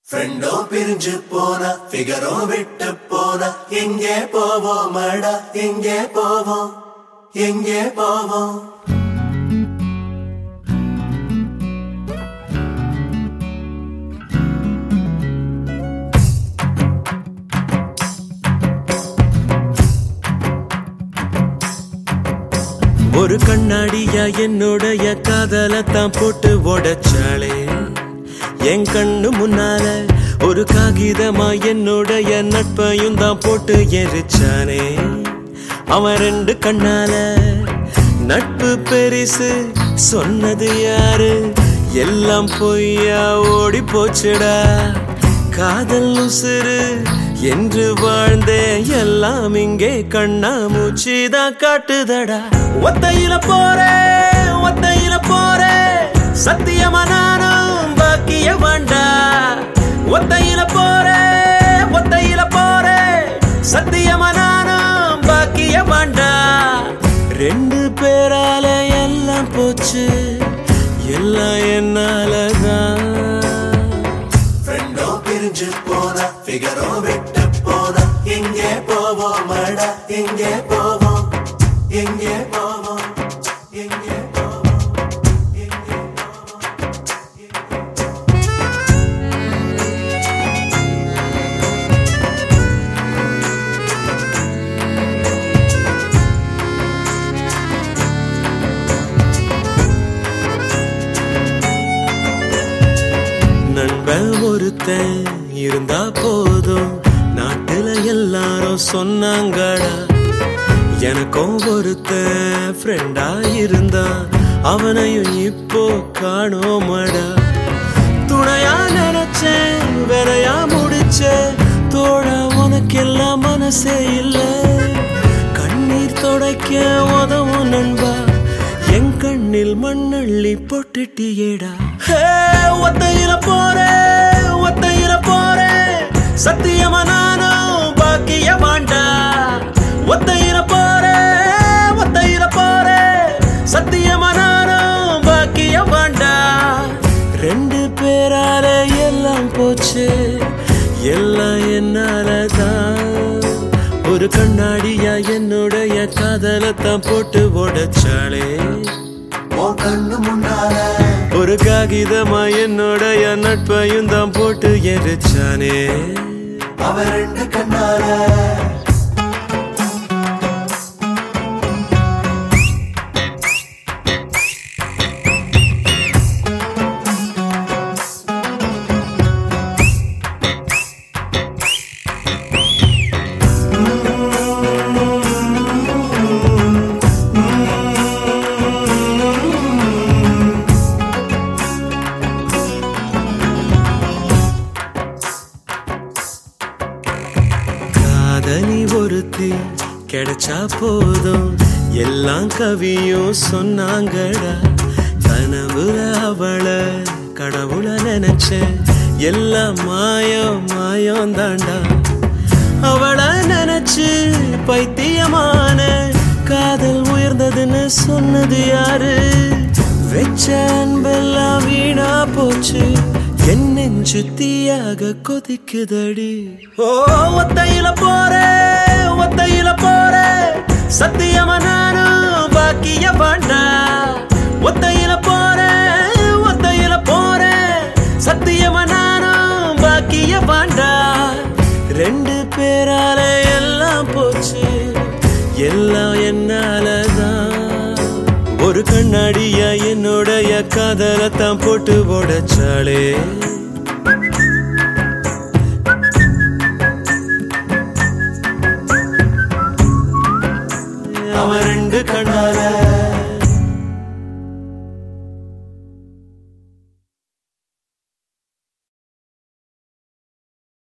ஃப்ரெண்டோ பிரிஞ்சு போன ஃபிகரோ விட்டு போன எங்கே போவோமடா எங்கே போவோம் எங்கே போவோம் ஒரு கண்ணாடியா என்னுடைய காதல தான் போட்டு உடைச்சாளே என் கண்ணு முன்னால ஒரு காகிதமா என்னுடைய நட்பையும் தான் போட்டு எரிச்சானே அவன் ரெண்டு கண்ணால நட்பு பெரிசு சொன்னது யாரு எல்லாம் பொய்யா ஓடி போச்சுடா காதல் உசுறு என்று வாழ்ந்தே எல்லாம் இங்கே கண்ணா மூச்சிதான் காட்டுதடா ஒத்தையில போறேன் ஒத்தையில போறேன் சத்தியமா நானும் பாக்கிய வேண்டா ஒத்தையில போறேன் ஒத்தையில போறேன் சத்தியமா நானும் பாக்கிய வேண்டா ரெண்டு பேரால எல்லாம் போச்சு எல்லாம் என்னாலதான் ஃப்ரெண்டோ பிரிஞ்சு போன ஃபிகரோ விட்டு போன எங்கே போவோமடா எங்கே போவோம் எங்கே போவோம் எங்கே போவோம் எங்கே போவோம் நண்பன் ஒருத்தன் இருந்தா போதும் நாட்டுல எல்லாரும் சொன்னாங்கடா எனக்கும் ஒருத்தன் ஃப்ரெண்டா இருந்தான் அவனையும் இப்போ காணோமடா துணையா நினைச்சேன் வேலையா முடிச்சேன் தோழ உனக்கெல்லாம் மனசே இல்ல கண்ணீர் துடைக்க உதவும் நண்பா என் கண்ணில் மண்ணள்ளி போட்டுட்டியேடா ஹே, ஒத்தையில போறேன் ஒத்தையில போறேன் சத்தியமா நானும் பாக்கிய வாண்டா ஒத்தையில போறேன் ஒத்தையில போறேன் சத்தியமா நானும் பாக்கிய வாண்டா ரெண்டு பேரால எல்லாம் போச்சு எல்லாம் என்னாலதான் ஒரு கண்ணாடியா என்னுடைய காதலத்தான் போட்டு உடைச்சாளே உன் கண்ணு முன்னால ஒரு காகிதமா என்னுடைய நட்பையும் தான் போட்டு எரிச்சானே அவ ரெண்டு கண்ணால காதலி ஒருத்தி கிடைச்சா போதும் எல்லாம் கவியும் சொன்னாங்கடா கனவுல அவளை கடவுள நினைச்சேன் எல்லாம் மாயம் மாயம் தாண்டா அவளை நினைச்சு பைத்தியமான காதல் உயர்ந்ததுன்னு சொன்னது யாரு வெச்ச அன்பெல்லாம் வீணா போச்சு என் நெஞ்சு தீயாக கொதிக்குதடி ஓ ஒத்தையில போறேன் ஒத்தையில போறேன் சத்தியமா நானும் பாக்கிய பாண்டா ஒத்தையில போறேன் ஒத்தையில போறேன் சத்தியமா நானும் பாக்கிய பாண்டா ரெண்டு பேரால எல்லாம் போச்சு எல்லாம் என்னாலதான் ஒரு கண்ணாடியா என்னுடைய காதலத்தான் போட்டு உடைச்சாளே